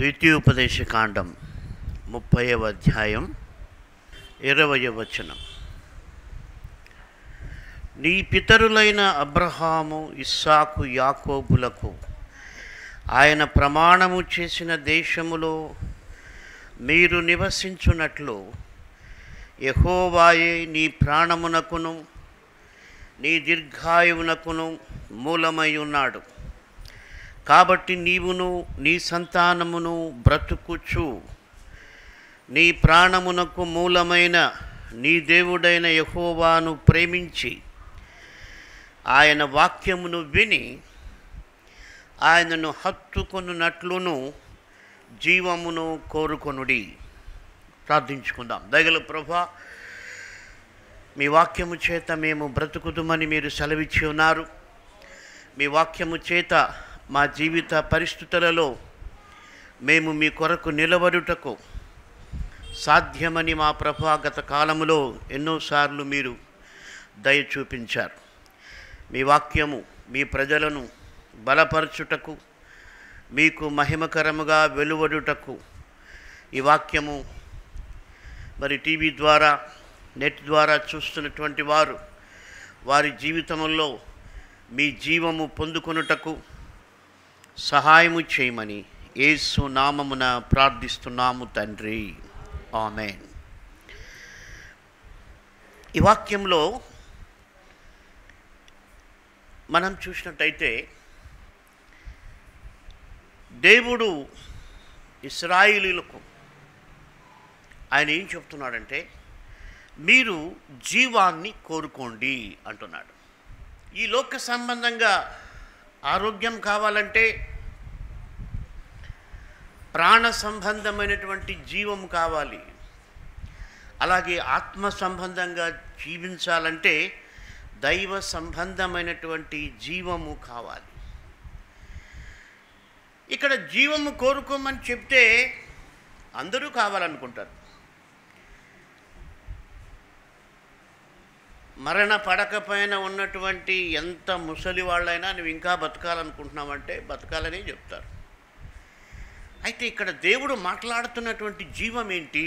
ద్వితీయోపదేశకాండం ముప్పైవ అధ్యాయం ఇరవయ వచనం నీ పితరులైన అబ్రహాము ఇస్సాకు యాకోబులకు ఆయన ప్రమాణము చేసిన దేశములో మీరు నివసించున్నట్లు యహోవాయే నీ ప్రాణమునకును నీ దీర్ఘాయువునకును మూలమై ఉన్నాడు కాబట్టి నీవును నీ సంతానమును బ్రతుకుచు నీ ప్రాణమునకు మూలమైన నీ దేవుడైన యహోవాను ప్రేమించి ఆయన వాక్యమును విని ఆయనను హత్తుకొనున్నట్లును జీవమును కోరుకొనుడి ప్రార్థించుకుందాం దయగల ప్రభా మీ వాక్యము చేత మేము బ్రతుకుదుమని మీరు సెలవిచ్చి ఉన్నారు మీ వాక్యము చేత మా జీవిత పరిస్థితులలో మేము మీ కొరకు నిలబడుటకు సాధ్యమని మా ప్రభా గత కాలములో ఎన్నోసార్లు మీరు దయ చూపించారు మీ వాక్యము మీ ప్రజలను బలపరచుటకు మీకు మహిమకరముగా వెలువడుటకు ఈ వాక్యము మరి టీవీ ద్వారా నెట్ ద్వారా చూస్తున్నటువంటి వారు వారి జీవితంలో మీ జీవము పొందుకొనుటకు సహాయము చేయమని యేసు నామమున ప్రార్థిస్తున్నాము తండ్రి ఆమెన్ ఈ వాక్యంలో మనం చూసినట్టయితే దేవుడు ఇస్రాయిలీలకు ఆయన ఏం చెప్తున్నాడంటే మీరు జీవాన్ని కోరుకోండి అంటున్నాడు ఈ లోక సంబంధంగా ఆరోగ్యం కావాలంటే ప్రాణ సంబంధమైనటువంటి జీవం కావాలి అలాగే ఆత్మ సంబంధంగా జీవించాలంటే దైవ సంబంధమైనటువంటి జీవము కావాలి ఇక్కడ జీవము కోరుకోమని చెప్తే అందరూ కావాలనుకుంటారు మరణ పడకపైన ఉన్నటువంటి ఎంత ముసలి వాళ్ళైనా నువ్వు ఇంకా బతకాలనుకుంటున్నావంటే బతకాలని చెప్తారు అయితే ఇక్కడ దేవుడు మాట్లాడుతున్నటువంటి జీవం ఏంటి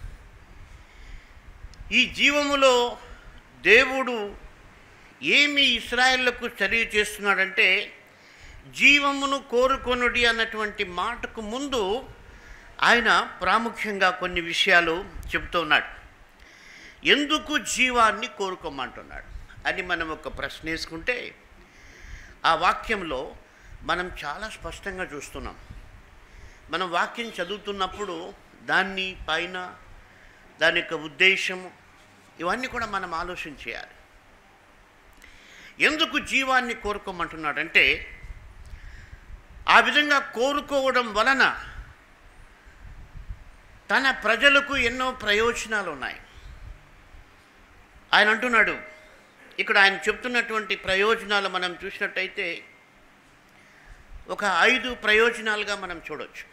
ఈ జీవములో దేవుడు ఏమి ఇస్రాయేళ్లకు తెలియచేస్తున్నాడంటే జీవమును కోరుకొనుడి అన్నటువంటి మాటకు ముందు ఆయన ప్రాముఖ్యంగా కొన్ని విషయాలు చెబుతున్నాడు ఎందుకు జీవాన్ని కోరుకోమంటున్నాడు అని మనం ఒక ప్రశ్న వేసుకుంటే ఆ వాక్యంలో మనం చాలా స్పష్టంగా చూస్తున్నాం మనం వాక్యం చదువుతున్నప్పుడు దాన్ని పైన దాని యొక్క ఉద్దేశము ఇవన్నీ కూడా మనం ఆలోచన చేయాలి ఎందుకు జీవాన్ని కోరుకోమంటున్నాడంటే ఆ విధంగా కోరుకోవడం వలన తన ప్రజలకు ఎన్నో ప్రయోజనాలు ఉన్నాయి ఆయన అంటున్నాడు ఇక్కడ ఆయన చెప్తున్నటువంటి ప్రయోజనాలు మనం చూసినట్టయితే ఒక ఐదు ప్రయోజనాలుగా మనం చూడవచ్చు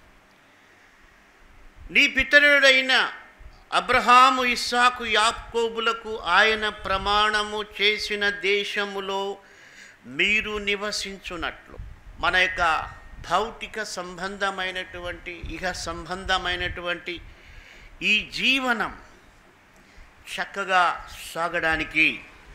నీ పితరుడైన అబ్రహాము ఇస్సాకు యాకోబులకు ఆయన ప్రమాణము చేసిన దేశములో మీరు నివసించున్నట్లు మన యొక్క భౌతిక సంబంధమైనటువంటి ఇహ సంబంధమైనటువంటి ఈ జీవనం చక్కగా సాగడానికి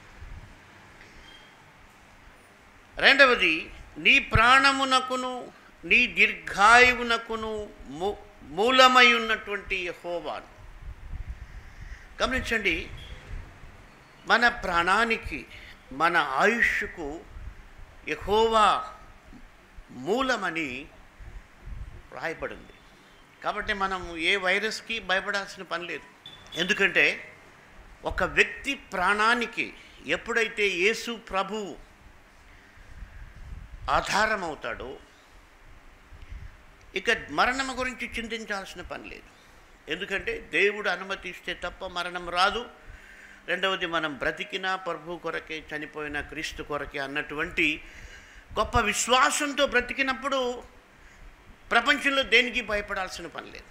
రెండవది నీ ప్రాణమునకును నీ దీర్ఘాయువునకును మూ మూలమై ఉన్నటువంటి యహోవాను గమనించండి మన ప్రాణానికి మన ఆయుష్కు యహోవా మూలమని రాయబడింది కాబట్టి మనం ఏ వైరస్కి భయపడాల్సిన పని లేదు ఎందుకంటే ఒక వ్యక్తి ప్రాణానికి ఎప్పుడైతే యేసు ప్రభువు ఆధారం అవుతాడో ఇక మరణం గురించి చింతించాల్సిన పని లేదు ఎందుకంటే దేవుడు అనుమతిస్తే తప్ప మరణం రాదు రెండవది మనం బ్రతికినా ప్రభు కొరకే చనిపోయిన క్రీస్తు కొరకే అన్నటువంటి గొప్ప విశ్వాసంతో బ్రతికినప్పుడు ప్రపంచంలో దేనికి భయపడాల్సిన పని లేదు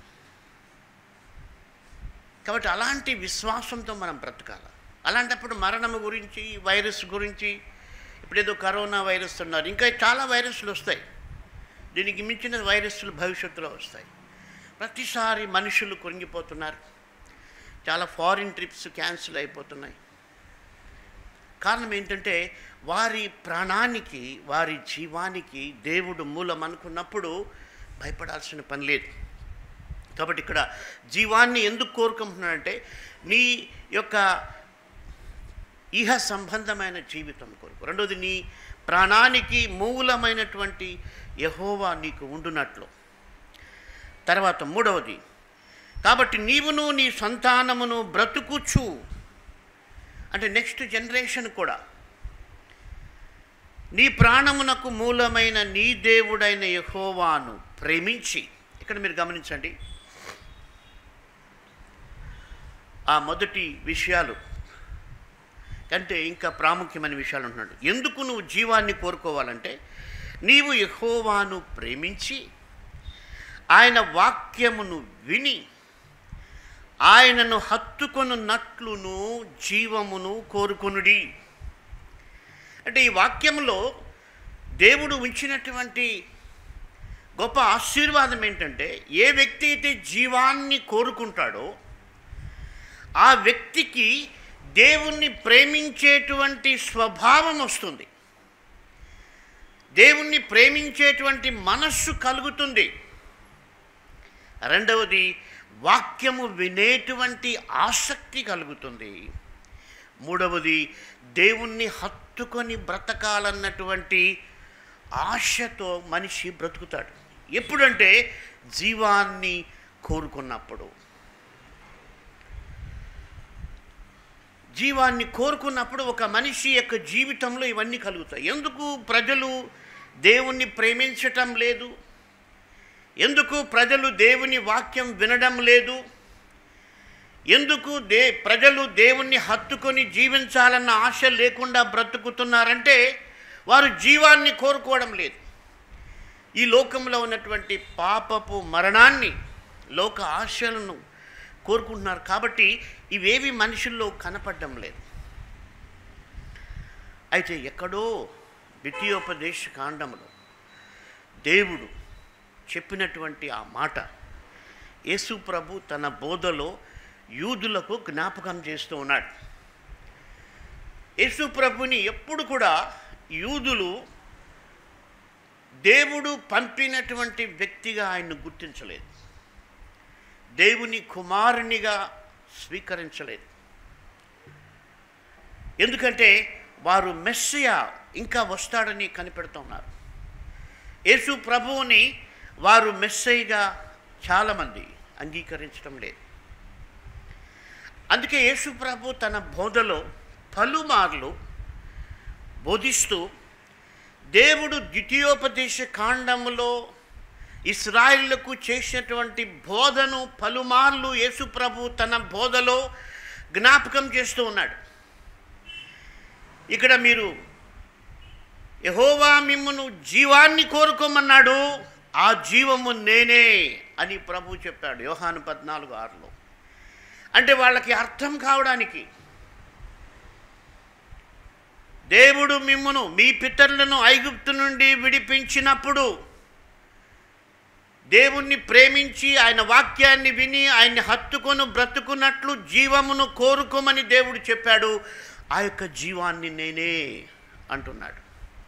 కాబట్టి అలాంటి విశ్వాసంతో మనం బ్రతకాలి అలాంటప్పుడు మరణము గురించి వైరస్ గురించి ఇప్పుడు ఏదో కరోనా వైరస్ ఉన్నారు ఇంకా చాలా వైరస్లు వస్తాయి దీనికి మించిన వైరస్లు భవిష్యత్తులో వస్తాయి ప్రతిసారి మనుషులు కృంగిపోతున్నారు చాలా ఫారిన్ ట్రిప్స్ క్యాన్సిల్ అయిపోతున్నాయి కారణం ఏంటంటే వారి ప్రాణానికి వారి జీవానికి దేవుడు మూలం అనుకున్నప్పుడు భయపడాల్సిన పని లేదు కాబట్టి ఇక్కడ జీవాన్ని ఎందుకు కోరుకుంటున్నాడంటే నీ యొక్క ఇహ సంబంధమైన జీవితం కొరకు రెండోది నీ ప్రాణానికి మూలమైనటువంటి యహోవా నీకు ఉండునట్లు తర్వాత మూడవది కాబట్టి నీవును నీ సంతానమును బ్రతుకుచు అంటే నెక్స్ట్ జనరేషన్ కూడా నీ ప్రాణమునకు మూలమైన నీ దేవుడైన యహోవాను ప్రేమించి ఇక్కడ మీరు గమనించండి ఆ మొదటి విషయాలు కంటే ఇంకా ప్రాముఖ్యమైన విషయాలు ఉంటున్నాడు ఎందుకు నువ్వు జీవాన్ని కోరుకోవాలంటే నీవు యహోవాను ప్రేమించి ఆయన వాక్యమును విని ఆయనను హత్తుకొనున్నట్లును జీవమును కోరుకొనుడి అంటే ఈ వాక్యంలో దేవుడు ఉంచినటువంటి గొప్ప ఆశీర్వాదం ఏంటంటే ఏ వ్యక్తి అయితే జీవాన్ని కోరుకుంటాడో ఆ వ్యక్తికి దేవుణ్ణి ప్రేమించేటువంటి స్వభావం వస్తుంది దేవుణ్ణి ప్రేమించేటువంటి మనస్సు కలుగుతుంది రెండవది వాక్యము వినేటువంటి ఆసక్తి కలుగుతుంది మూడవది దేవుణ్ణి హత్తుకొని బ్రతకాలన్నటువంటి ఆశతో మనిషి బ్రతుకుతాడు ఎప్పుడంటే జీవాన్ని కోరుకున్నప్పుడు జీవాన్ని కోరుకున్నప్పుడు ఒక మనిషి యొక్క జీవితంలో ఇవన్నీ కలుగుతాయి ఎందుకు ప్రజలు దేవుణ్ణి ప్రేమించటం లేదు ఎందుకు ప్రజలు దేవుని వాక్యం వినడం లేదు ఎందుకు దే ప్రజలు దేవుణ్ణి హత్తుకొని జీవించాలన్న ఆశ లేకుండా బ్రతుకుతున్నారంటే వారు జీవాన్ని కోరుకోవడం లేదు ఈ లోకంలో ఉన్నటువంటి పాపపు మరణాన్ని లోక ఆశలను కోరుకుంటున్నారు కాబట్టి ఇవేవి మనుషుల్లో కనపడడం లేదు అయితే ఎక్కడో ద్వితీయోపదేశ కాండంలో దేవుడు చెప్పినటువంటి ఆ మాట యేసు ప్రభు తన బోధలో యూదులకు జ్ఞాపకం చేస్తూ ఉన్నాడు యేసు ప్రభుని ఎప్పుడు కూడా యూదులు దేవుడు పంపినటువంటి వ్యక్తిగా ఆయన్ను గుర్తించలేదు దేవుని కుమారునిగా స్వీకరించలేదు ఎందుకంటే వారు మెస్సియా ఇంకా వస్తాడని కనిపెడుతున్నారు యేసు ప్రభువుని వారు మెస్సైగా చాలామంది అంగీకరించడం లేదు అందుకే యేసు ప్రభు తన బోధలో పలుమార్లు బోధిస్తూ దేవుడు ద్వితీయోపదేశ కాండములో ఇస్రాయిళ్లకు చేసినటువంటి బోధను పలుమార్లు యేసు ప్రభు తన బోధలో జ్ఞాపకం చేస్తూ ఉన్నాడు ఇక్కడ మీరు యహోవా మిమ్మును జీవాన్ని కోరుకోమన్నాడు ఆ జీవము నేనే అని ప్రభు చెప్పాడు యోహాను పద్నాలుగు ఆరులో అంటే వాళ్ళకి అర్థం కావడానికి దేవుడు మిమ్మును మీ పితరులను ఐగుప్తు నుండి విడిపించినప్పుడు దేవుణ్ణి ప్రేమించి ఆయన వాక్యాన్ని విని ఆయన్ని హత్తుకొని బ్రతుకున్నట్లు జీవమును కోరుకోమని దేవుడు చెప్పాడు ఆ యొక్క జీవాన్ని నేనే అంటున్నాడు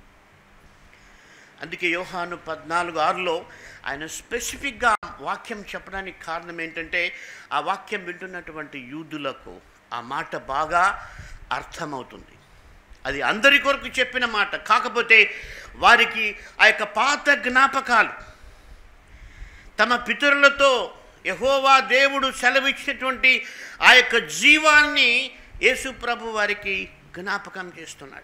అందుకే యోహాను పద్నాలుగు ఆరులో ఆయన స్పెసిఫిక్గా వాక్యం చెప్పడానికి కారణం ఏంటంటే ఆ వాక్యం వింటున్నటువంటి యూదులకు ఆ మాట బాగా అర్థమవుతుంది అది అందరి కొరకు చెప్పిన మాట కాకపోతే వారికి ఆ యొక్క పాత జ్ఞాపకాలు తమ పితరులతో యహోవా దేవుడు సెలవిచ్చినటువంటి ఆ యొక్క జీవాన్ని యేసు ప్రభు వారికి జ్ఞాపకం చేస్తున్నాడు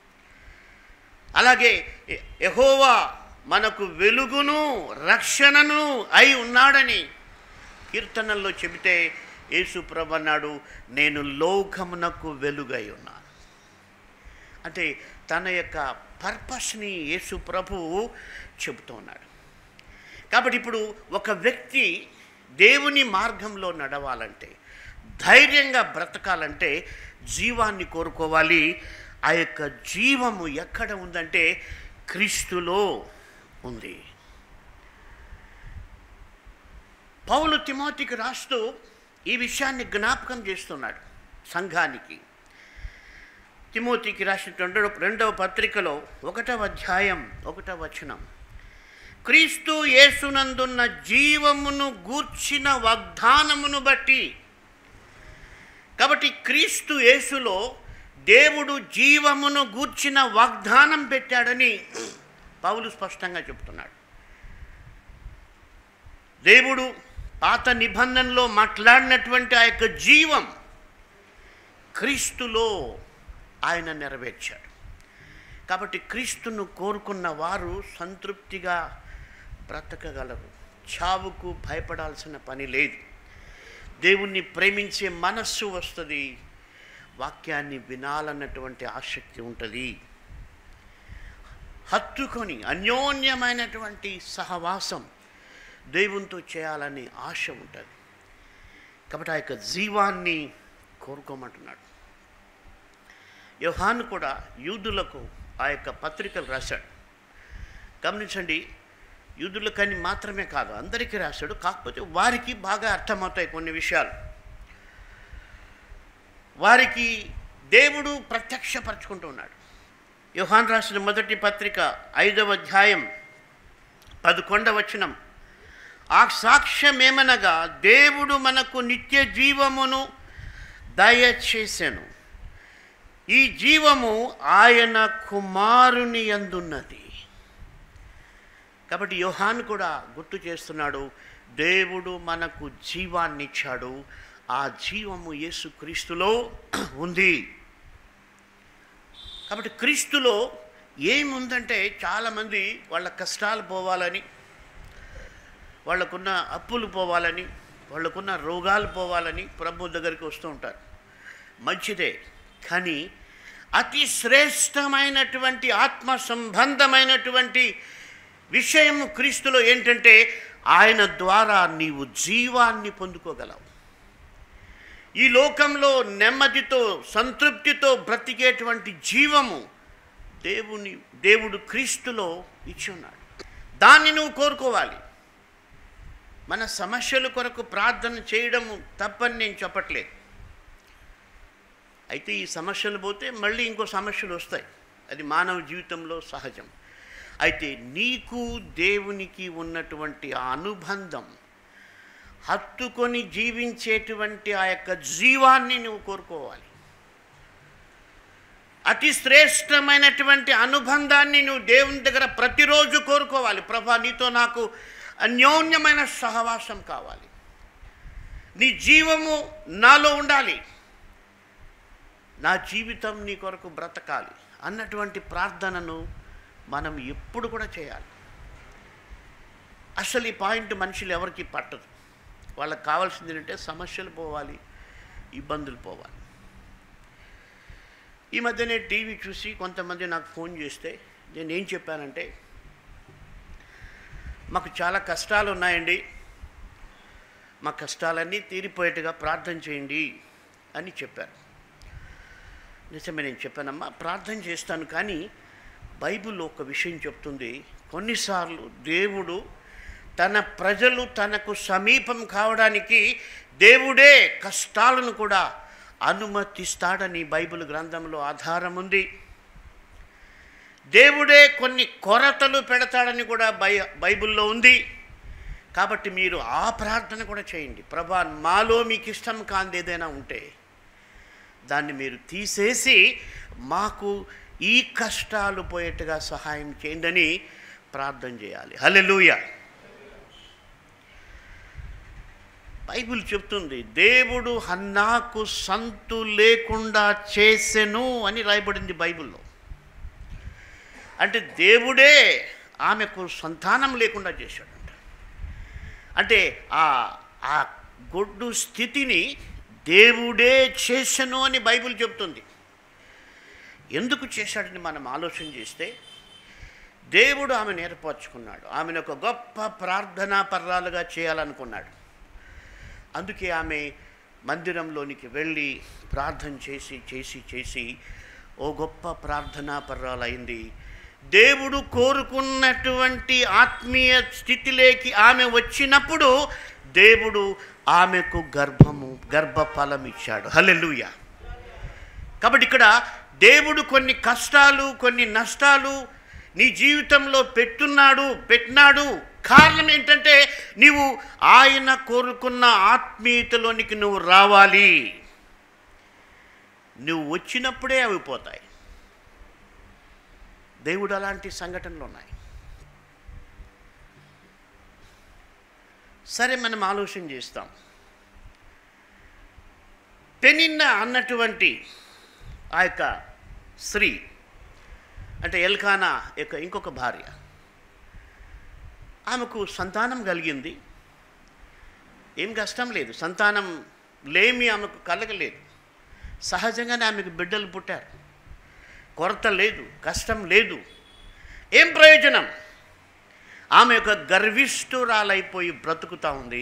అలాగే ఎ- యెహోవా మనకు వెలుగును రక్షణను అయి ఉన్నాడని కీర్తనల్లో చెబితే యేసు ప్రభు అన్నాడు నేను లోకమునకు వెలుగై ఉన్నాను అంటే తన యొక్క పర్పస్ని యేసు ప్రభువు చెబుతూ ఉన్నాడు కాబట్టి ఇప్పుడు ఒక వ్యక్తి దేవుని మార్గంలో నడవాలంటే ధైర్యంగా బ్రతకాలంటే జీవాన్ని కోరుకోవాలి ఆ యొక్క జీవము ఎక్కడ ఉందంటే క్రీస్తులో ఉంది పౌలు తిమోతికి రాస్తూ ఈ విషయాన్ని జ్ఞాపకం చేస్తున్నాడు సంఘానికి తిమోతికి రాసినటువంటి రెండవ పత్రికలో ఒకటవ అధ్యాయం ఒకటవ వచనం క్రీస్తు యేసునందున్న జీవమును గూర్చిన వాగ్దానమును బట్టి కాబట్టి క్రీస్తు యేసులో దేవుడు జీవమును గూర్చిన వాగ్దానం పెట్టాడని పౌలు స్పష్టంగా చెప్తున్నాడు దేవుడు పాత నిబంధనలో మాట్లాడినటువంటి ఆ యొక్క జీవం క్రీస్తులో ఆయన నెరవేర్చాడు కాబట్టి క్రీస్తును కోరుకున్న వారు సంతృప్తిగా బ్రతకగలరు చావుకు భయపడాల్సిన పని లేదు దేవుణ్ణి ప్రేమించే మనస్సు వస్తుంది వాక్యాన్ని వినాలన్నటువంటి ఆసక్తి ఉంటుంది హత్తుకొని అన్యోన్యమైనటువంటి సహవాసం దేవునితో చేయాలని ఆశ ఉంటుంది కాబట్టి ఆ యొక్క జీవాన్ని కోరుకోమంటున్నాడు యోహాను కూడా యూదులకు ఆ యొక్క పత్రికలు రాశాడు గమనించండి యూదులకని మాత్రమే కాదు అందరికీ రాశాడు కాకపోతే వారికి బాగా అర్థమవుతాయి కొన్ని విషయాలు వారికి దేవుడు ప్రత్యక్షపరచుకుంటూ ఉన్నాడు యోహాన్ రాసిన మొదటి పత్రిక ఐదవ అధ్యాయం పదకొండవ వచనం ఆ సాక్ష్యం ఏమనగా దేవుడు మనకు నిత్య జీవమును దయచేసెను ఈ జీవము ఆయన కుమారుని అందున్నది కాబట్టి యోహాన్ కూడా గుర్తు చేస్తున్నాడు దేవుడు మనకు జీవాన్ని ఇచ్చాడు ఆ జీవము యేసు క్రీస్తులో ఉంది కాబట్టి క్రీస్తులో ఏముందంటే చాలామంది వాళ్ళ కష్టాలు పోవాలని వాళ్ళకున్న అప్పులు పోవాలని వాళ్ళకున్న రోగాలు పోవాలని ప్రభు దగ్గరికి వస్తూ ఉంటారు మంచిదే కానీ అతి శ్రేష్టమైనటువంటి ఆత్మ సంబంధమైనటువంటి విషయము క్రీస్తులో ఏంటంటే ఆయన ద్వారా నీవు జీవాన్ని పొందుకోగలవు ఈ లోకంలో నెమ్మదితో సంతృప్తితో బ్రతికేటువంటి జీవము దేవుని దేవుడు క్రీస్తులో ఇచ్చి ఉన్నాడు దాన్ని నువ్వు కోరుకోవాలి మన సమస్యల కొరకు ప్రార్థన చేయడము తప్పని నేను చెప్పట్లేదు అయితే ఈ సమస్యలు పోతే మళ్ళీ ఇంకో సమస్యలు వస్తాయి అది మానవ జీవితంలో సహజం అయితే నీకు దేవునికి ఉన్నటువంటి ఆ అనుబంధం హత్తుకొని జీవించేటువంటి ఆ యొక్క జీవాన్ని నువ్వు కోరుకోవాలి అతి శ్రేష్టమైనటువంటి అనుబంధాన్ని నువ్వు దేవుని దగ్గర ప్రతిరోజు కోరుకోవాలి ప్రభా నీతో నాకు అన్యోన్యమైన సహవాసం కావాలి నీ జీవము నాలో ఉండాలి నా జీవితం నీ కొరకు బ్రతకాలి అన్నటువంటి ప్రార్థనను మనం ఎప్పుడు కూడా చేయాలి అసలు ఈ పాయింట్ మనుషులు ఎవరికి పట్టదు వాళ్ళకి కావాల్సింది ఏంటంటే సమస్యలు పోవాలి ఇబ్బందులు పోవాలి ఈ మధ్యనే టీవీ చూసి కొంతమంది నాకు ఫోన్ చేస్తే నేను ఏం చెప్పానంటే మాకు చాలా కష్టాలు ఉన్నాయండి మా కష్టాలన్నీ తీరిపోయేట్టుగా ప్రార్థన చేయండి అని చెప్పారు నిజమే నేను చెప్పానమ్మా ప్రార్థన చేస్తాను కానీ బైబిల్ ఒక విషయం చెప్తుంది కొన్నిసార్లు దేవుడు తన ప్రజలు తనకు సమీపం కావడానికి దేవుడే కష్టాలను కూడా అనుమతిస్తాడని బైబిల్ గ్రంథంలో ఆధారం ఉంది దేవుడే కొన్ని కొరతలు పెడతాడని కూడా బై బైబిల్లో ఉంది కాబట్టి మీరు ఆ ప్రార్థన కూడా చేయండి ప్రభా మాలో మీకు ఇష్టం కాంది ఏదైనా ఉంటే దాన్ని మీరు తీసేసి మాకు ఈ కష్టాలు పోయేట్టుగా సహాయం చేయండి అని ప్రార్థన చేయాలి హల్లెలూయా బైబిల్ చెప్తుంది దేవుడు హన్నాకు సంతు లేకుండా చేసెను అని రాయబడింది బైబిల్లో అంటే దేవుడే ఆమెకు సంతానం లేకుండా చేశాడంట అంటే ఆ ఆ గొడ్డు స్థితిని దేవుడే చేసెను అని బైబిల్ చెప్తుంది ఎందుకు చేశాడని మనం ఆలోచన చేస్తే దేవుడు ఆమెను ఏర్పరచుకున్నాడు ఆమెను ఒక గొప్ప ప్రార్థనా పర్రాలుగా చేయాలనుకున్నాడు అందుకే ఆమె మందిరంలోనికి వెళ్ళి ప్రార్థన చేసి చేసి చేసి ఓ గొప్ప ప్రార్థనా పర్రాలైంది దేవుడు కోరుకున్నటువంటి ఆత్మీయ స్థితిలోకి ఆమె వచ్చినప్పుడు దేవుడు ఆమెకు గర్భము గర్భఫలం ఇచ్చాడు హల్లెలూయా కాబట్టి ఇక్కడ దేవుడు కొన్ని కష్టాలు కొన్ని నష్టాలు నీ జీవితంలో పెట్టున్నాడు పెట్టినాడు కారణం ఏంటంటే నీవు ఆయన కోరుకున్న ఆత్మీయతలోనికి నువ్వు రావాలి నువ్వు వచ్చినప్పుడే అవి పోతాయి దేవుడు అలాంటి సంఘటనలు ఉన్నాయి సరే మనం ఆలోచన చేస్తాం పెనిన్న అన్నటువంటి ఆ యొక్క స్త్రీ అంటే ఎల్కానా యొక్క ఇంకొక భార్య ఆమెకు సంతానం కలిగింది ఏం కష్టం లేదు సంతానం లేమి ఆమెకు కలగలేదు సహజంగానే ఆమెకు బిడ్డలు పుట్టారు కొరత లేదు కష్టం లేదు ఏం ప్రయోజనం ఆమె యొక్క గర్విష్ఠురాలైపోయి బ్రతుకుతా ఉంది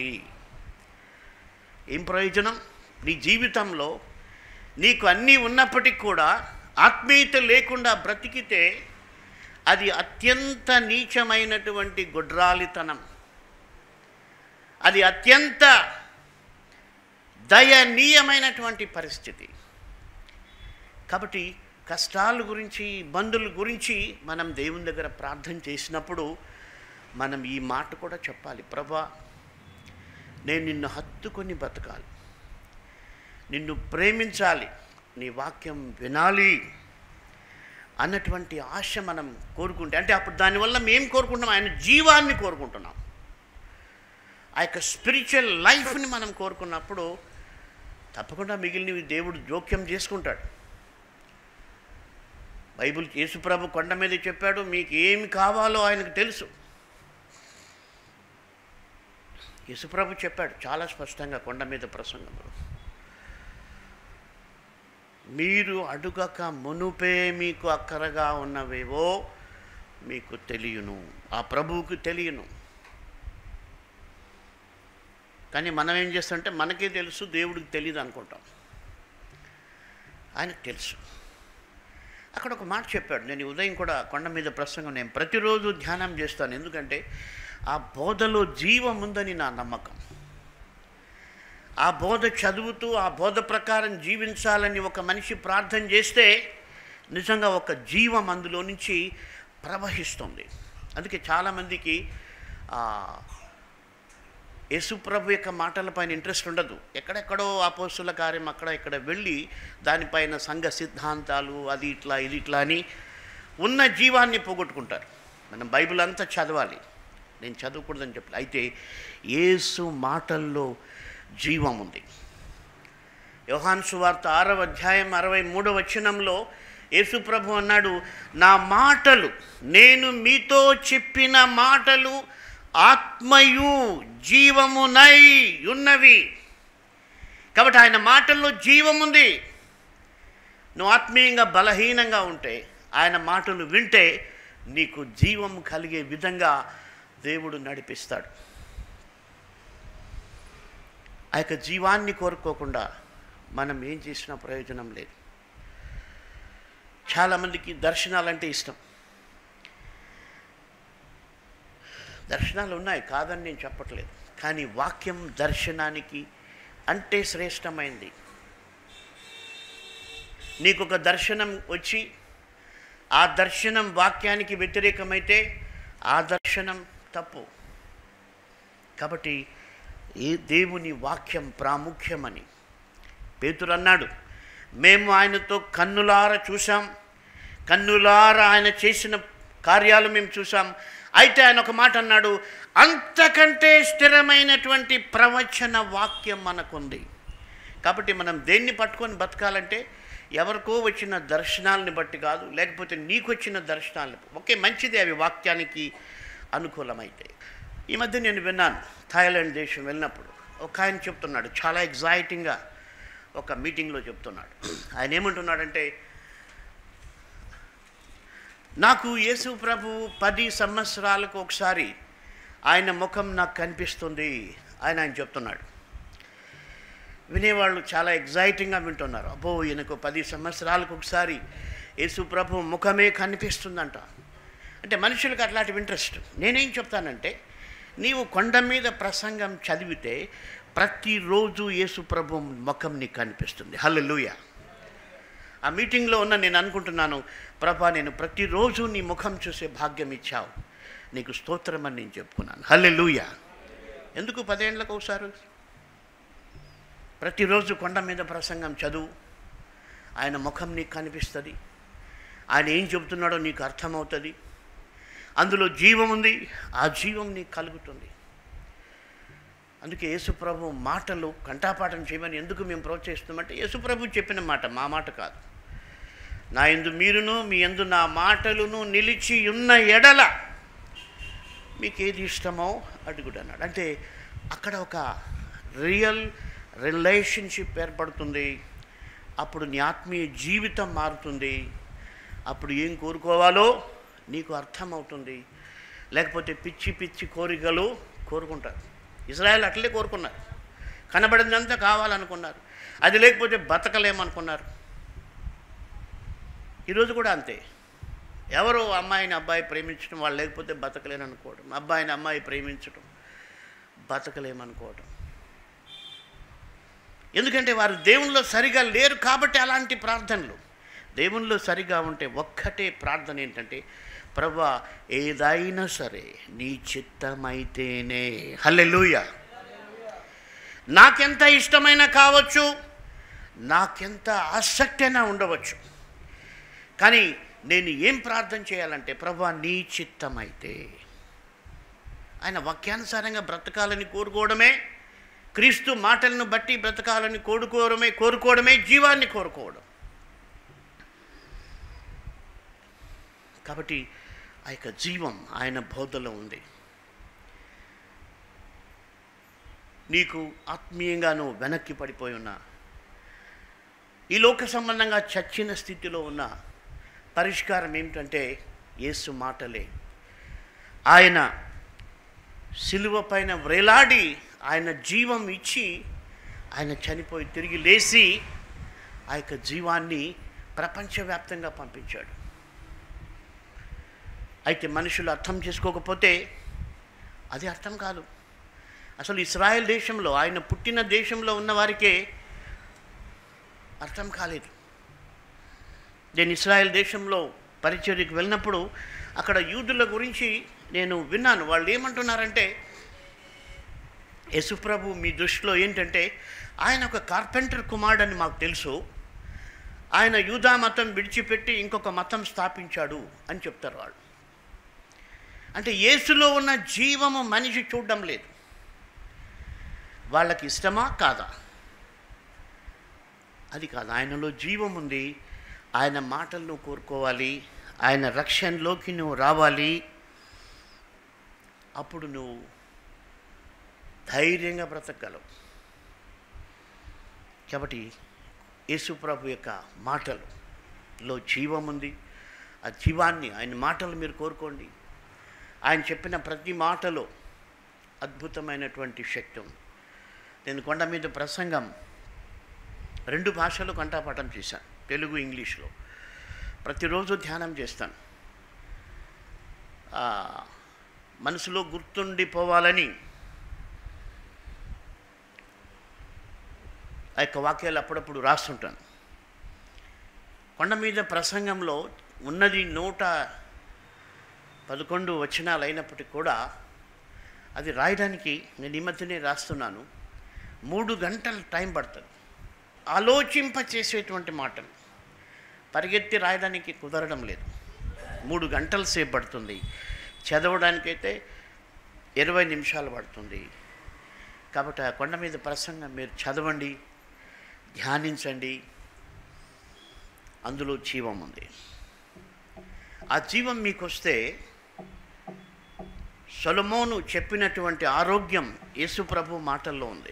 ఏం ప్రయోజనం నీ జీవితంలో నీకు అన్నీ ఉన్నప్పటికీ కూడా ఆత్మీయత లేకుండా బ్రతికితే అది అత్యంత నీచమైనటువంటి గుడ్రాలితనం అది అత్యంత దయనీయమైనటువంటి పరిస్థితి కాబట్టి కష్టాల గురించి ఇబ్బందుల గురించి మనం దేవుని దగ్గర ప్రార్థన చేసినప్పుడు మనం ఈ మాట కూడా చెప్పాలి ప్రభా నేను నిన్ను హత్తుకొని బతకాలి నిన్ను ప్రేమించాలి నీ వాక్యం వినాలి అన్నటువంటి ఆశ మనం కోరుకుంటే అంటే అప్పుడు దానివల్ల మేము కోరుకుంటున్నాం ఆయన జీవాన్ని కోరుకుంటున్నాం ఆ యొక్క స్పిరిచువల్ లైఫ్ని మనం కోరుకున్నప్పుడు తప్పకుండా మిగిలినవి దేవుడు జోక్యం చేసుకుంటాడు బైబిల్ యేసుప్రభు కొండ మీద చెప్పాడు మీకు ఏమి కావాలో ఆయనకు తెలుసు యేసుప్రభు చెప్పాడు చాలా స్పష్టంగా కొండ మీద ప్రసంగంలో మీరు అడుగక మునుపే మీకు అక్కరగా ఉన్నవేవో మీకు తెలియను ఆ ప్రభువుకు తెలియను కానీ మనం ఏం చేస్తామంటే మనకే తెలుసు దేవుడికి తెలియదు అనుకుంటాం ఆయనకు తెలుసు అక్కడ ఒక మాట చెప్పాడు నేను ఈ ఉదయం కూడా కొండ మీద ప్రసంగం నేను ప్రతిరోజు ధ్యానం చేస్తాను ఎందుకంటే ఆ బోధలో జీవం ఉందని నా నమ్మకం ఆ బోధ చదువుతూ ఆ బోధ ప్రకారం జీవించాలని ఒక మనిషి ప్రార్థన చేస్తే నిజంగా ఒక జీవం అందులో నుంచి ప్రవహిస్తుంది అందుకే చాలామందికి ఆ, యేసుప్రభు యొక్క మాటలపైన ఇంట్రెస్ట్ ఉండదు ఎక్కడెక్కడో అపోస్తుల కార్యం అక్కడ ఇక్కడ వెళ్ళి దానిపైన సంఘ సిద్ధాంతాలు అది ఇట్లా ఇది ఇట్లా అని ఉన్న జీవాన్ని పోగొట్టుకుంటారు మనం బైబిల్ అంతా చదవాలి నేను చదవకూడదని చెప్పలే అయితే యేసు మాటల్లో జీవం ఉంది యోహాన్ సువార్త ఆరవ అధ్యాయం అరవై మూడవ వచనంలో యేసుప్రభు అన్నాడు నా మాటలు నేను మీతో చెప్పిన మాటలు ఆత్మయు జీవమునై ఉన్నవి కాబట్టి ఆయన మాటల్లో జీవం ఉంది నువ్వు ఆత్మీయంగా బలహీనంగా ఉంటే ఆయన మాటలు వింటే నీకు జీవం కలిగే విధంగా దేవుడు నడిపిస్తాడు ఆ యొక్క జీవాన్ని కోరుకోకుండా మనం ఏం చేసినా ప్రయోజనం లేదు చాలామందికి దర్శనాలంటే ఇష్టం దర్శనాలు ఉన్నాయి కాదని నేను చెప్పట్లేదు కానీ వాక్యం దర్శనానికి అంటే శ్రేష్టమైంది నీకు ఒక దర్శనం వచ్చి ఆ దర్శనం వాక్యానికి వ్యతిరేకమైతే ఆ దర్శనం తప్పు కాబట్టి ఏ దేవుని వాక్యం ప్రాముఖ్యమని పేతురు అన్నాడు మేము ఆయనతో కన్నులార చూసాం కన్నులార ఆయన చేసిన కార్యాలు మేము చూసాం అయితే ఆయన ఒక మాట అన్నాడు అంతకంటే స్థిరమైనటువంటి ప్రవచన వాక్యం మనకుంది కాబట్టి మనం దేన్ని పట్టుకొని బతకాలంటే ఎవరికో వచ్చిన దర్శనాలని బట్టి కాదు లేకపోతే నీకు వచ్చిన దర్శనాలను ఓకే మంచిది అవి వాక్యానికి అనుకూలమైతే ఈ మధ్య నేను విన్నాను థాయిలాండ్ దేశం వెళ్ళినప్పుడు ఒక ఆయన చెప్తున్నాడు చాలా ఎగ్జైటింగ్గా ఒక మీటింగ్లో చెప్తున్నాడు ఆయన ఏమంటున్నాడంటే నాకు యేసు ప్రభు పది సంవత్సరాలకు ఒకసారి ఆయన ముఖం నాకు కనిపిస్తుంది ఆయన ఆయన చెప్తున్నాడు వినేవాళ్ళు చాలా ఎగ్జైటింగ్గా వింటున్నారు అబ్బో ఈయనకు పది సంవత్సరాలకు ఒకసారి యేసు ప్రభు ముఖమే కనిపిస్తుందంట అంటే మనుషులకు అట్లాంటి ఇంట్రెస్ట్ నేనేం చెప్తానంటే నీవు కొండ మీద ప్రసంగం చదివితే ప్రతిరోజు యేసు ప్రభు ముఖం నీకు కనిపిస్తుంది హల్లెలూయా ఆ మీటింగ్లో ఉన్న నేను అనుకుంటున్నాను ప్రభా నేను ప్రతిరోజు నీ ముఖం చూసే భాగ్యం ఇచ్చావు నీకు స్తోత్రం అని నేను చెప్పుకున్నాను హల్లెలూయా ఎందుకు పదేండ్లకు ఒకసారి ప్రతిరోజు కొండ మీద ప్రసంగం చదువు ఆయన ముఖం నీకు కనిపిస్తుంది ఆయన ఏం చెబుతున్నాడో నీకు అర్థమవుతుంది అందులో జీవం ఉంది ఆ జీవం నీకు కలుగుతుంది అందుకే యేసుప్రభు మాటలు కంఠాపాఠం చేయమని ఎందుకు మేము ప్రోత్సహిస్తున్నామంటే యేసుప్రభు చెప్పిన మాట మా మాట కాదు నా ఎందు మీరును మీ ఎందు నా మాటలును నిలిచి ఉన్న ఎడల మీకు ఏది ఇష్టమో అడుగుడు అన్నాడు అంటే అక్కడ ఒక రియల్ రిలేషన్షిప్ ఏర్పడుతుంది అప్పుడు నీ ఆత్మీయ జీవితం మారుతుంది అప్పుడు ఏం కోరుకోవాలో నీకు అర్థమవుతుంది లేకపోతే పిచ్చి పిచ్చి కోరికలు కోరుకుంటారు ఇజ్రాయెల్ అట్లే కోరుకున్నారు కనబడిందంతా కావాలనుకున్నారు అది లేకపోతే బతకలేమనుకున్నారు ఈరోజు కూడా అంతే ఎవరు అమ్మాయిని అబ్బాయి ప్రేమించడం వాళ్ళు లేకపోతే బతకలేననుకోవడం అబ్బాయిని అమ్మాయి ప్రేమించడం బతకలేమనుకోవడం ఎందుకంటే వారు దేవునిలో సరిగా లేరు కాబట్టి అలాంటి ప్రార్థనలు దేవునిలో సరిగా ఉంటే ఒక్కటే ప్రార్థన ఏంటంటే ప్రభా ఏదైనా సరే నీ చిత్తమైతేనే హల్లెలూయా నాకెంత ఇష్టమైన కావచ్చు నాకెంత ఆసక్తి అయినా ఉండవచ్చు కానీ నేను ఏం ప్రార్థన చేయాలంటే ప్రభా నీ చిత్తమైతే ఆయన వాక్యానుసారంగా బ్రతకాలని కోరుకోవడమే క్రీస్తు మాటలను బట్టి బ్రతకాలని కోరుకోవడమే కోరుకోవడమే జీవాన్ని కోరుకోవడం కాబట్టి ఆ యొక్క జీవం ఆయన బోధలో ఉంది నీకు ఆత్మీయంగా నువ్వు వెనక్కి పడిపోయి ఉన్నా ఈ లోక సంబంధంగా చచ్చిన స్థితిలో ఉన్న పరిష్కారం ఏమిటంటే యేసు మాటలే ఆయన సిలువ పైన వ్రేలాడి ఆయన జీవం ఇచ్చి ఆయన చనిపోయి తిరిగి లేచి ఆ యొక్క జీవాన్ని ప్రపంచవ్యాప్తంగా పంపించాడు అయితే మనుషులు అర్థం చేసుకోకపోతే అది అర్థం కాదు అసలు ఇస్రాయెల్ దేశంలో ఆయన పుట్టిన దేశంలో ఉన్న వారికే అర్థం కాలేదు నేను ఇస్రాయెల్ దేశంలో పరిచర్యకు వెళ్ళినప్పుడు అక్కడ యూదుల గురించి నేను విన్నాను వాళ్ళు ఏమంటున్నారంటే యశుప్రభు మీ దృష్టిలో ఏంటంటే ఆయన ఒక కార్పెంటర్ కుమారుడని మాకు తెలుసు ఆయన యూదా మతం విడిచిపెట్టి ఇంకొక మతం స్థాపించాడు అని చెప్తారు వాళ్ళు అంటే యేసులో ఉన్న జీవము మనిషి చూడడం లేదు వాళ్ళకి ఇష్టమా కాదా అది కాదు ఆయనలో జీవం ఉంది ఆయన మాటలను కోరుకోవాలి ఆయన రక్షణలోకి నువ్వు రావాలి అప్పుడు నువ్వు ధైర్యంగా బ్రతకగలవు కాబట్టి యేసుప్రభు యొక్క మాటలులో జీవం ఉంది ఆ జీవాన్ని ఆయన మాటలు మీరు కోరుకోండి ఆయన చెప్పిన ప్రతి మాటలో అద్భుతమైనటువంటి శక్తి ఉంది నేను కొండ మీద ప్రసంగం రెండు భాషలు కంఠాపాఠం చేశాను తెలుగు ఇంగ్లీష్లో ప్రతిరోజు ధ్యానం చేస్తాను ఆ, మనసులో గుర్తుండిపోవాలని ఆ యొక్క వాక్యాలు అప్పుడప్పుడు రాస్తుంటాను కొండ మీద ప్రసంగంలో ఉన్నది నూట పదకొండు వచనాలు అయినప్పటికీ కూడా అది రాయడానికి నేను ఈ మధ్యనే రాస్తున్నాను మూడు గంటల టైం పడుతుంది ఆలోచింప చేసేటువంటి మాటలు పరిగెత్తి రాయడానికి కుదరడం లేదు మూడు గంటల సేపు పడుతుంది చదవడానికైతే ఇరవై నిమిషాలు పడుతుంది కాబట్టి ఆ కొండ మీద ప్రసంగం మీరు చదవండి ధ్యానించండి అందులో జీవం ఉంది ఆ జీవం మీకు వస్తే సొలమోను చెప్పినటువంటి ఆరోగ్యం యేసు ప్రభు మాటల్లో ఉంది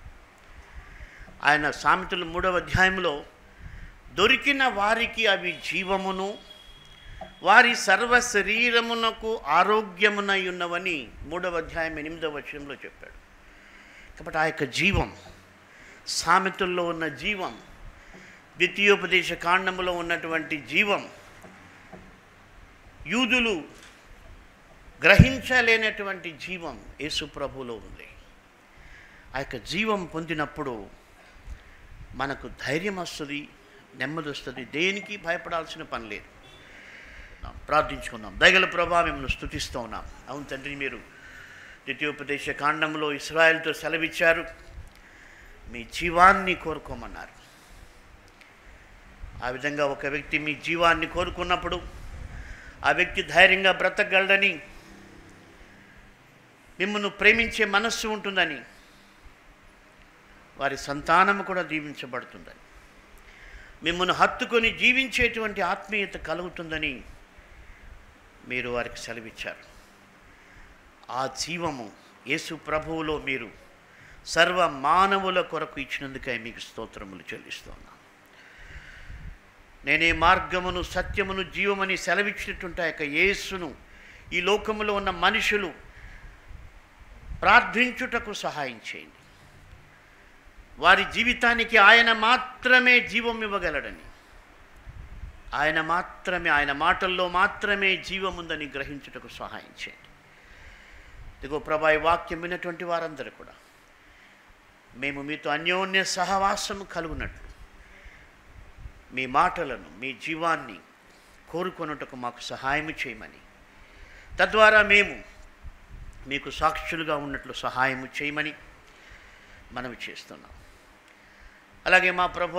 ఆయన సామెతలు మూడవ అధ్యాయంలో దొరికిన వారికి అవి జీవమును వారి సర్వ శరీరమునకు ఆరోగ్యమునై ఉన్నవని మూడవ అధ్యాయం ఎనిమిదవ వచనంలో చెప్పాడు కాబట్టి ఆ యొక్క జీవం సామెతల్లో ఉన్న జీవం ద్వితీయోపదేశ కాండములో ఉన్నటువంటి జీవం యూదులు గ్రహించలేనటువంటి జీవం యేసు ప్రభులో ఉంది ఆ యొక్క జీవం పొందినప్పుడు మనకు ధైర్యం వస్తుంది నెమ్మది వస్తుంది దేనికి భయపడాల్సిన పని లేదు ప్రార్థించుకుందాం దయగల ప్రభా మిమ్మల్ని స్థుతిస్తూ ఉన్నాం అవును తండ్రి మీరు ద్వితీయోపదేశ కాండంలో ఇస్రాయల్తో సెలవిచ్చారు మీ జీవాన్ని కోరుకోమన్నారు ఆ విధంగా ఒక వ్యక్తి మీ జీవాన్ని కోరుకున్నప్పుడు ఆ వ్యక్తి ధైర్యంగా బ్రతకగలడని మిమ్మల్ని ప్రేమించే మనస్సు ఉంటుందని వారి సంతానము కూడా దీవించబడుతుందని మిమ్మల్ని హత్తుకొని జీవించేటువంటి ఆత్మీయత కలుగుతుందని మీరు వారికి సెలవిచ్చారు ఆ జీవము యేసు ప్రభువులో మీరు సర్వ మానవుల కొరకు ఇచ్చినందుకై మీకు స్తోత్రములు చెల్లిస్తున్నాను నేనే మార్గమును సత్యమును జీవమని సెలవిచ్చినటువంటి ఆ యొక్క యేసును ఈ లోకములో ఉన్న మనుషులు ప్రార్థించుటకు సహాయం చేయండి వారి జీవితానికి ఆయన మాత్రమే జీవం ఇవ్వగలడని ఆయన మాత్రమే ఆయన మాటల్లో మాత్రమే జీవం ఉందని గ్రహించుటకు సహాయం చేయండి ఇదిగో ప్రభా ఈ వాక్యం విన్నటువంటి వారందరూ కూడా మేము మీతో అన్యోన్య సహవాసము కలుగునట్లు మీ మాటలను మీ జీవాన్ని కోరుకొనుటకు మాకు సహాయం చేయమని తద్వారా మేము మీకు సాక్షులుగా ఉన్నట్లు సహాయము చేయమని మనవి చేస్తున్నాం అలాగే మా ప్రభు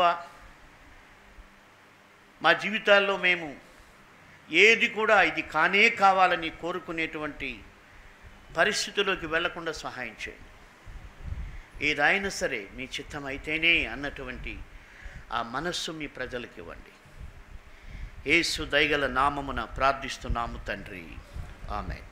మా జీవితాల్లో మేము ఏది కూడా ఇది కానే కావాలని కోరుకునేటువంటి పరిస్థితుల్లోకి వెళ్లకుండా సహాయం చేయండి ఏదైనా సరే మీ చిత్తం అయితేనే అన్నటువంటి ఆ మనస్సు మీ ప్రజలకు ఇవ్వండి ఏసు దయగల నామమున ప్రార్థిస్తున్నాము తండ్రి ఆమె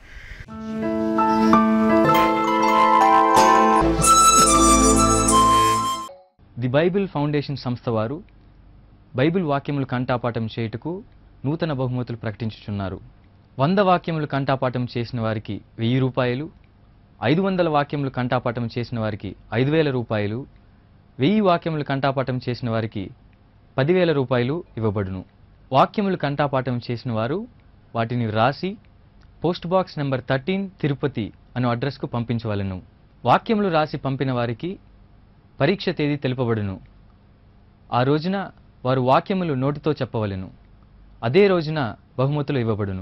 ది బైబిల్ ఫౌండేషన్ సంస్థ వారు బైబిల్ వాక్యములు కంఠాపాఠం చేయుటకు నూతన బహుమతులు ప్రకటించుచున్నారు వంద వాక్యములు కంఠాపాఠం చేసిన వారికి వెయ్యి రూపాయలు ఐదు వందల వాక్యములు కంఠాపాఠం చేసిన వారికి ఐదు వేల రూపాయలు వెయ్యి వాక్యములు కంఠాపాఠం చేసిన వారికి పదివేల రూపాయలు ఇవ్వబడును వాక్యములు కంఠాపాఠం చేసిన వారు వాటిని వ్రాసి post box number thirteen Tirupati అను అడ్రస్కు పంపించవలను వాక్యములు రాసి పంపిన వారికి పరీక్ష తేదీ తెలుపబడును ఆ రోజున వారు వాక్యములు నోటితో చెప్పవలెను అదే రోజున బహుమతులు ఇవ్వబడును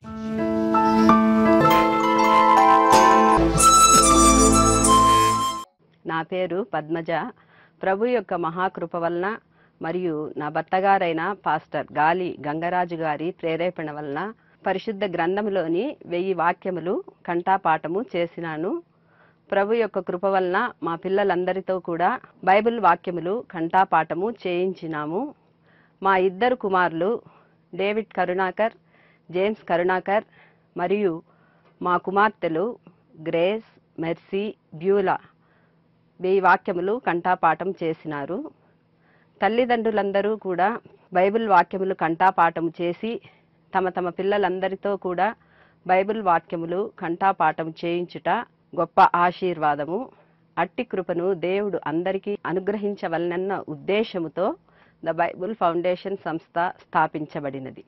నా పేరు పద్మజ ప్రభు యొక్క మహాకృప వలన మరియు నా భర్తగారైన పాస్టర్ గాలి గంగరాజు గారి ప్రేరేపణ వలన పరిశుద్ధ గ్రంథంలోని వెయ్యి వాక్యములు కంఠాపాఠము చేసినాను ప్రభు యొక్క కృప వలన మా పిల్లలందరితో కూడా బైబిల్ వాక్యములు కంఠాపాఠము చేయించినాము మా ఇద్దరు కుమారులు డేవిడ్ కరుణాకర్ జేమ్స్ కరుణాకర్ మరియు మా కుమార్తెలు గ్రేస్ మెర్సీ బ్యూలా వెయ్యి వాక్యములు కంఠాపాఠం చేసినారు తల్లిదండ్రులందరూ కూడా బైబిల్ వాక్యములు కంఠాపాఠం చేసి తమ తమ పిల్లలందరితో కూడా బైబిల్ వాక్యములు కంఠాపాఠం చేయించుట గొప్ప ఆశీర్వాదము అట్టి కృపను దేవుడు అందరికీ అనుగ్రహించవలనన్న ఉద్దేశముతో ద బైబిల్ ఫౌండేషన్ సంస్థ స్థాపించబడినది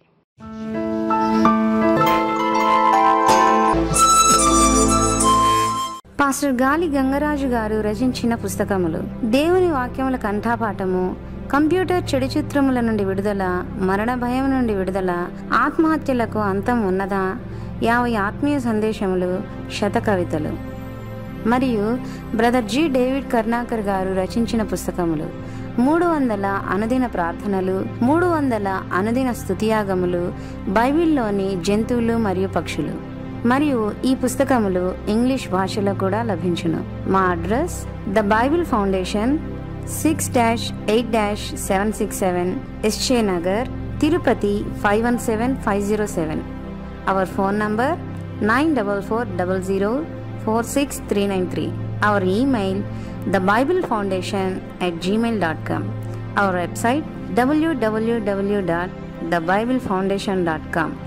పాస్టర్ గాలి గంగరాజు గారు రచించిన పుస్తకములు దేవుని వాక్యముల కంఠాపాఠము కంప్యూటర్ చెడు చిత్రముల నుండి విడుదల మరణ భయం నుండి విడుదల ఆత్మహత్యలకు అంతం ఉన్నదా యాభై ఆత్మీయ సందేశములు శత కవితలు మరియు బ్రదర్ జి డేవిడ్ కర్ణాకర్ గారు రచించిన పుస్తకములు మూడు వందల అనుదిన ప్రార్థనలు మూడు వందల అనుదిన స్తుతియాగములు బైబిల్లోని జంతువులు మరియు పక్షులు మరియు ఈ పుస్తకములు ఇంగ్లీష్ భాషలో కూడా లభించును మా address the Bible Foundation six dash eight dash seven six seven SJ Nagar Tirupati five one seven five zero seven our phone number nine double four double zero four six three nine three our email the Bible Foundation at Gmail dot com our website డబ్ల్యూడబ్ల్యూడబ్ల్యూ dot the Bible Foundation dot com